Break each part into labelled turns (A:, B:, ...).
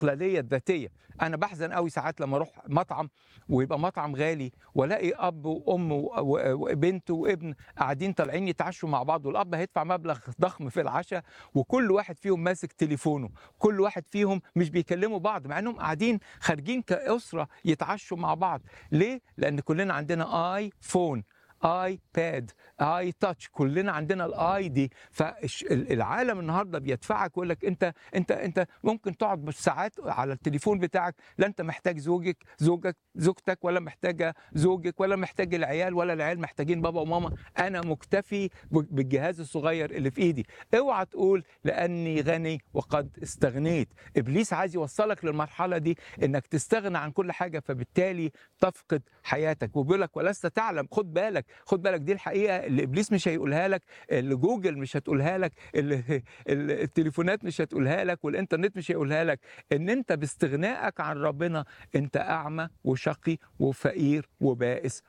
A: الاستقلاليه الذاتيه انا بحزن قوي ساعات لما اروح مطعم ويبقى مطعم غالي والاقي اب وام و- و- وبنت وابن قاعدين طالعين يتعشوا مع بعض والاب هيدفع مبلغ ضخم في العشاء وكل واحد فيهم ماسك تليفونه كل واحد فيهم مش بيكلموا بعض مع انهم قاعدين خارجين كاسره يتعشوا مع بعض ليه لان كلنا عندنا اي فون اي باد اي تاتش كلنا عندنا الاي دي فالعالم النهارده بيدفعك ويقول لك انت انت انت ممكن تقعد ساعات على التليفون بتاعك لا انت محتاج زوجك زوجك زوجتك ولا محتاجه زوجك ولا محتاج العيال ولا العيال محتاجين بابا وماما انا مكتفي ب- بالجهاز الصغير اللي في ايدي اوعى تقول لاني غني وقد استغنيت ابليس عايز يوصلك للمرحله دي انك تستغنى عن كل حاجه فبالتالي تفقد حياتك وبيقول لك ولست تعلم خد بالك خد بالك دي الحقيقه اللي ابليس مش هيقولها لك اللي جوجل مش هتقولها لك اللي اللي التليفونات مش هتقولها لك والانترنت مش هيقولها لك ان انت باستغنائك عن ربنا انت اعمى وشقي وفقير وبائس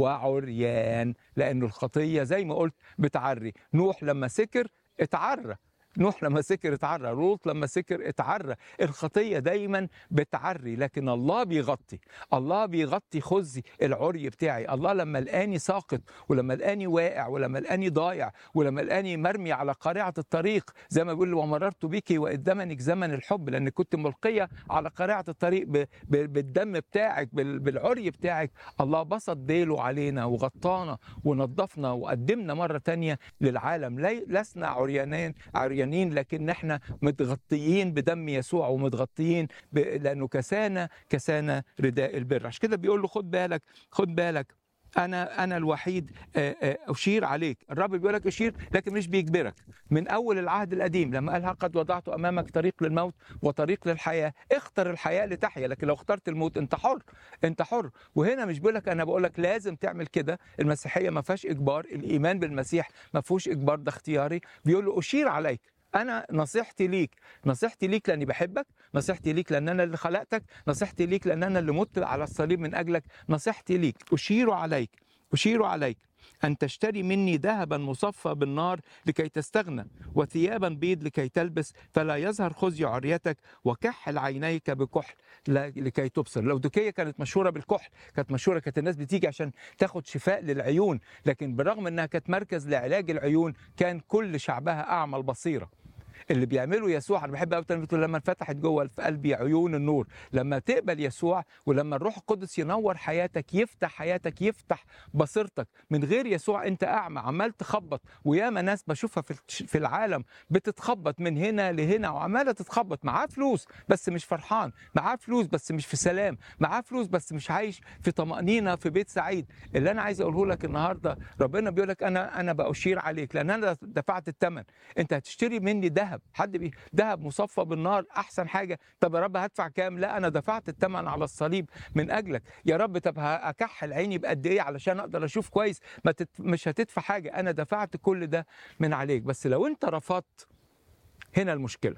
A: وعريان لانه الخطيه زي ما قلت بتعري نوح لما سكر اتعرى نوح لما سكر اتعرى لوط لما سكر اتعرى الخطيه دايما بتعري لكن الله بيغطي الله بيغطي خزي العري بتاعي الله لما لقاني ساقط ولما لقاني واقع ولما لقاني ضايع ولما لقاني مرمي على قارعه الطريق زي ما بيقول ومررت بك وقدمنك زمن الحب لان كنت ملقيه على قارعه الطريق ب- ب- بالدم بتاعك بال- بالعري بتاعك الله بسط ديله علينا وغطانا ونظفنا وقدمنا مره تانية للعالم لي- لسنا عريانين عريانين لكن احنا متغطيين بدم يسوع ومتغطيين ب... لانه كسانا كسانا رداء البر عشان كده بيقول له خد بالك خد بالك انا انا الوحيد آه، آه، اشير عليك الرب بيقول لك اشير لكن مش بيجبرك من اول العهد القديم لما قالها قد وضعت امامك طريق للموت وطريق للحياه اختر الحياه لتحيا لكن لو اخترت الموت انت حر انت حر وهنا مش بيقول لك انا بقول لك لازم تعمل كده المسيحيه ما فيهاش اجبار الايمان بالمسيح ما فيهوش اجبار ده اختياري بيقول له اشير عليك انا نصيحتي ليك نصيحتي ليك لاني بحبك نصيحتي ليك لان انا اللي خلقتك نصيحتي ليك لان انا اللي مت على الصليب من اجلك نصيحتي ليك اشير عليك اشير عليك أن تشتري مني ذهبا مصفى بالنار لكي تستغنى وثيابا بيض لكي تلبس فلا يظهر خزي عريتك وكحل عينيك بكحل لا- لكي تبصر لودوكية كانت مشهورة بالكحل كانت مشهورة كانت الناس بتيجي عشان تاخد شفاء للعيون لكن بالرغم أنها كانت مركز لعلاج العيون كان كل شعبها أعمى البصيرة اللي بيعمله يسوع انا بحب قوي بتقول لما انفتحت جوه في قلبي عيون النور لما تقبل يسوع ولما الروح القدس ينور حياتك يفتح حياتك يفتح بصيرتك من غير يسوع انت اعمى عمال تخبط وياما ناس بشوفها في في العالم بتتخبط من هنا لهنا وعماله تتخبط معاه فلوس بس مش فرحان معاه فلوس بس مش في سلام معاه فلوس بس مش عايش في طمأنينة في بيت سعيد اللي انا عايز اقوله لك النهارده ربنا بيقول لك انا انا بأشير عليك لان انا دفعت الثمن انت هتشتري مني ذهب حد بي ذهب مصفى بالنار احسن حاجه طب يا رب هدفع كام لا انا دفعت الثمن على الصليب من اجلك يا رب طب هكحل عيني بقد ايه علشان اقدر اشوف كويس ما تت... مش هتدفع حاجه انا دفعت كل ده من عليك بس لو انت رفضت هنا المشكله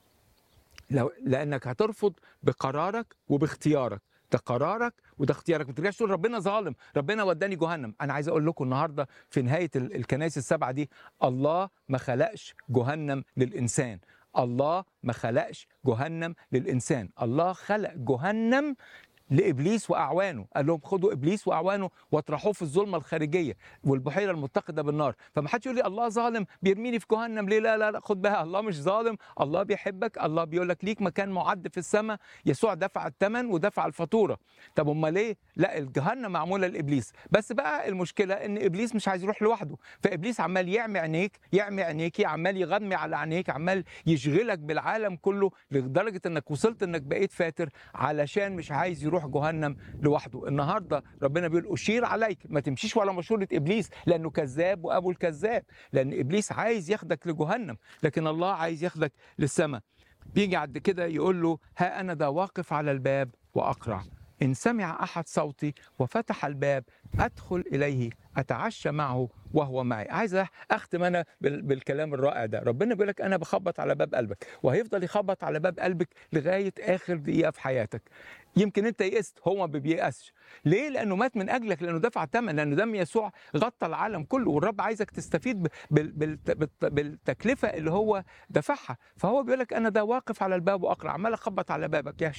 A: لو لانك هترفض بقرارك وباختيارك ده قرارك وده اختيارك ما ترجعش تقول ربنا ظالم ربنا وداني جهنم انا عايز اقول لكم النهارده في نهايه ال- الكنائس السبعه دي الله ما خلقش جهنم للانسان الله ما خلقش جهنم للانسان الله خلق جهنم لابليس واعوانه قال لهم خدوا ابليس واعوانه واطرحوه في الظلمه الخارجيه والبحيره المتقده بالنار فما حدش يقول لي الله ظالم بيرميني في جهنم ليه لا لا لا خد بقى الله مش ظالم الله بيحبك الله بيقول لك ليك مكان معد في السماء يسوع دفع الثمن ودفع الفاتوره طب امال ليه لا الجهنم معموله لابليس بس بقى المشكله ان ابليس مش عايز يروح لوحده فابليس عمال يعمي عينيك يعمي عينيكي عمال يغمي على عينيك عمال يشغلك بالعالم كله لدرجه انك وصلت انك بقيت فاتر علشان مش عايز يروح جهنم لوحده النهارده ربنا بيقول اشير عليك ما تمشيش ولا مشوره ابليس لانه كذاب وابو الكذاب لان ابليس عايز ياخدك لجهنم لكن الله عايز ياخدك للسماء بيجي عند كده يقول له ها انا ذا واقف على الباب واقرع إن سمع أحد صوتي وفتح الباب أدخل إليه أتعشى معه وهو معي عايز أختم أنا بال- بالكلام الرائع ده ربنا بيقول لك أنا بخبط على باب قلبك وهيفضل يخبط على باب قلبك لغاية آخر دقيقة في حياتك يمكن أنت يئست هو ما بييأسش ليه؟ لأنه مات من أجلك لأنه دفع ثمن لأنه دم يسوع غطى العالم كله والرب عايزك تستفيد ب- بال- بالت- بالت- بالتكلفة اللي هو دفعها فهو بيقول لك أنا ده واقف على الباب وأقرأ عمال أخبط على بابك يا